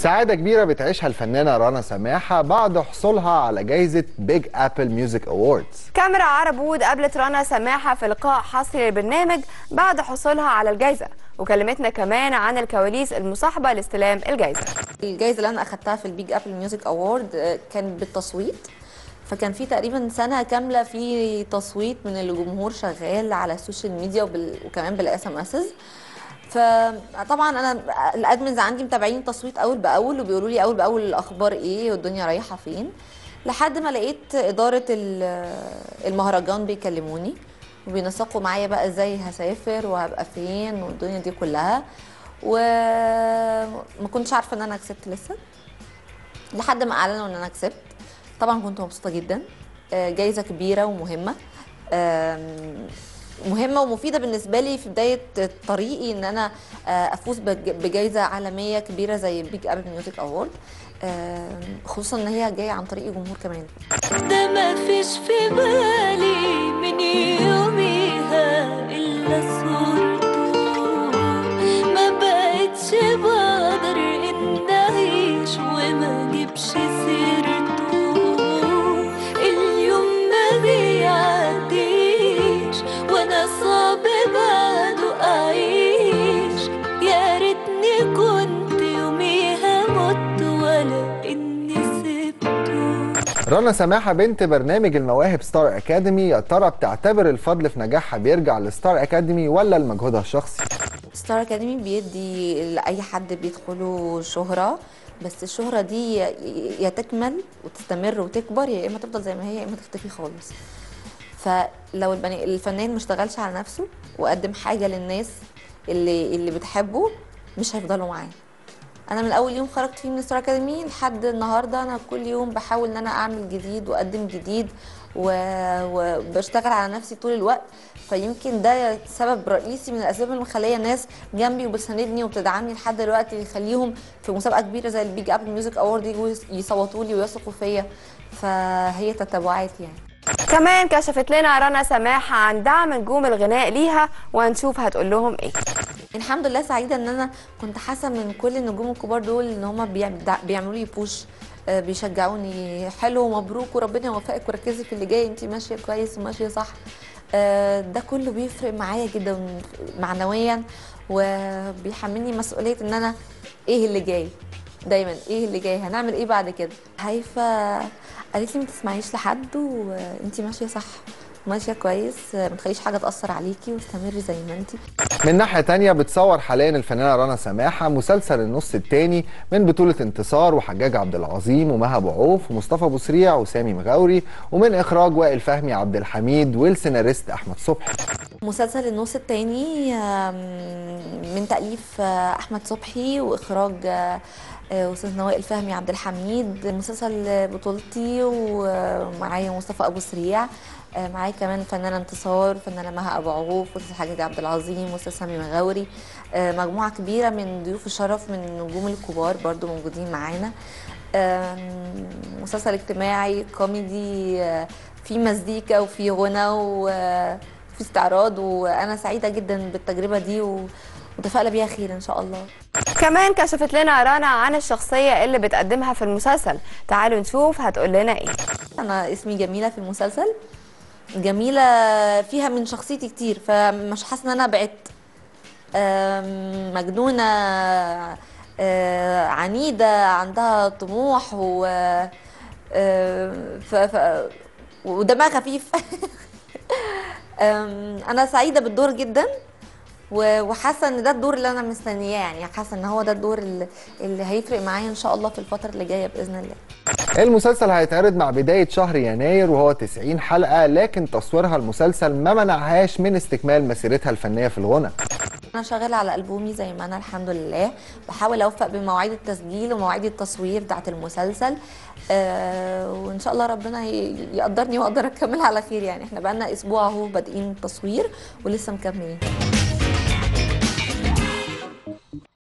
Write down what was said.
سعادة كبيرة بتعيشها الفنانة رنا سماحة بعد حصولها على جايزة بيج أبل ميوزك أووردز كاميرا عرب وود قابلت رنا سماحة في لقاء حصري للبرنامج بعد حصولها على الجائزة وكلمتنا كمان عن الكواليس المصاحبة لاستلام الجائزة الجائزه اللي انا اخدتها في البيج ابل ميوزك اوورد كانت بالتصويت فكان في تقريبا سنه كامله في تصويت من الجمهور شغال على السوشيال ميديا وبال... وكمان بالاس ام اسز فطبعا انا الادمنز عندي متابعين التصويت اول باول وبيقولوا لي اول باول الاخبار ايه والدنيا رايحه فين لحد ما لقيت اداره ال- المهرجان بيكلموني وبينسقوا معايا بقى ازاي هسافر وهبقى فين والدنيا دي كلها وما كنتش عارفه ان انا كسبت لسه لحد ما اعلنوا ان انا كسبت طبعا كنت مبسوطه جدا آه، جايزه كبيره ومهمه آم، مهمه ومفيده بالنسبه لي في بدايه طريقي ان انا آه، افوز بج- بجائزه عالميه كبيره زي بيج ابل ميوزك اوورد خصوصا ان هي جايه عن طريق جمهور كمان ده ما فيش في بالي من يوميها إلا صورته ما بقتش بقدر إن أعيش وما أجيبش سيرته اليوم ما بيعديش وأنا صعب بعده أعيش يا ريتني كنت يوميها مت ولا إني سبته رنا سماحة بنت برنامج المواهب ستار أكاديمي يا ترى بتعتبر الفضل في نجاحها بيرجع لستار أكاديمي ولا لمجهودها الشخصي؟ ستار اكاديمي بيدي لاي حد بيدخله شهره بس الشهره دي يا- يا تكمل وتستمر وتكبر يا اما تفضل زي ما هي يا اما تختفي خالص فلو البني الفنان ما اشتغلش على نفسه وقدم حاجه للناس اللي اللي بتحبه مش هيفضلوا معاه انا من اول يوم خرجت فيه من ستار اكاديمي لحد النهارده انا كل يوم بحاول ان انا اعمل جديد واقدم جديد و- وبشتغل على نفسي طول الوقت فيمكن ده سبب رئيسي من الاسباب اللي مخليه ناس جنبي وبتساندني وبتدعمني لحد دلوقتي يخليهم في مسابقه كبيره زي البيج ابل ميوزك اوورد يجوا يصوتوا لي ويثقوا فيا فهي تتبعات يعني كمان كشفت لنا رنا سماحة عن دعم نجوم الغناء ليها وهنشوف هتقول لهم ايه الحمد لله سعيده ان انا كنت حاسه من كل النجوم الكبار دول ان هم بيعملوا لي بوش آه، بيشجعوني حلو مبروك وربنا يوفقك وركزي في اللي جاي انت ماشيه كويس وماشيه صح آه، ده كله بيفرق معايا جدا معنويا وبيحملني مسؤوليه ان انا ايه اللي جاي دايما ايه اللي جاي هنعمل ايه بعد كده هيفا قالت لي ما تسمعيش لحد وانت ماشيه صح ماشيه كويس آه، ما تخليش حاجه تاثر عليكي واستمري زي ما انت من ناحية تانية بتصور حاليا الفنانة رنا سماحة مسلسل النص التاني من بطولة انتصار وحجاج عبد العظيم ومها أبو عوف ومصطفى أبو سريع وسامي مغاوري ومن إخراج وائل فهمي عبد الحميد والسيناريست أحمد صبحي مسلسل النص التاني آم، من تأليف آه، أحمد صبحي وإخراج آه، آه، أستاذ نوائل فهمي عبد الحميد مسلسل بطولتي ومعايا مصطفى أبو سريع آه، معايا كمان فنانة انتصار فنانة مها أبو عوف وأستاذ حاجة عبد العظيم وأستاذ سامي مغاوري آه، مجموعة كبيرة من ضيوف الشرف من النجوم الكبار برضو موجودين معانا آم، مسلسل اجتماعي كوميدي آه، فيه مزيكا وفيه غنى وفي استعراض وانا سعيده جدا بالتجربه دي ومتفائله بيها خير ان شاء الله كمان كشفت لنا رنا عن الشخصية اللي بتقدمها في المسلسل تعالوا نشوف هتقول لنا ايه انا اسمي جميله في المسلسل جميله فيها من شخصيتي كتير فمش حاسه ان انا بعدت آم، مجنونه آه، عنيده عندها طموح و آه، ف... ف... ودمها خفيف آم، انا سعيده بالدور جدا و- وحاسه ان ده الدور اللي انا مستنياه يعني حاسه ان هو ده الدور اللي, اللي هيفرق معايا ان شاء الله في الفتره اللي جايه باذن الله المسلسل هيتعرض مع بداية شهر يناير وهو 90 حلقة لكن تصويرها المسلسل ما منعهاش من استكمال مسيرتها الفنية في الغنى انا شغاله على البومي زي ما انا الحمد لله بحاول اوفق بين مواعيد التسجيل ومواعيد التصوير بتاعت المسلسل آه وان شاء الله ربنا ي- يقدرني واقدر اكمل على خير يعني احنا بقالنا اسبوع اهو بادئين التصوير ولسه مكملين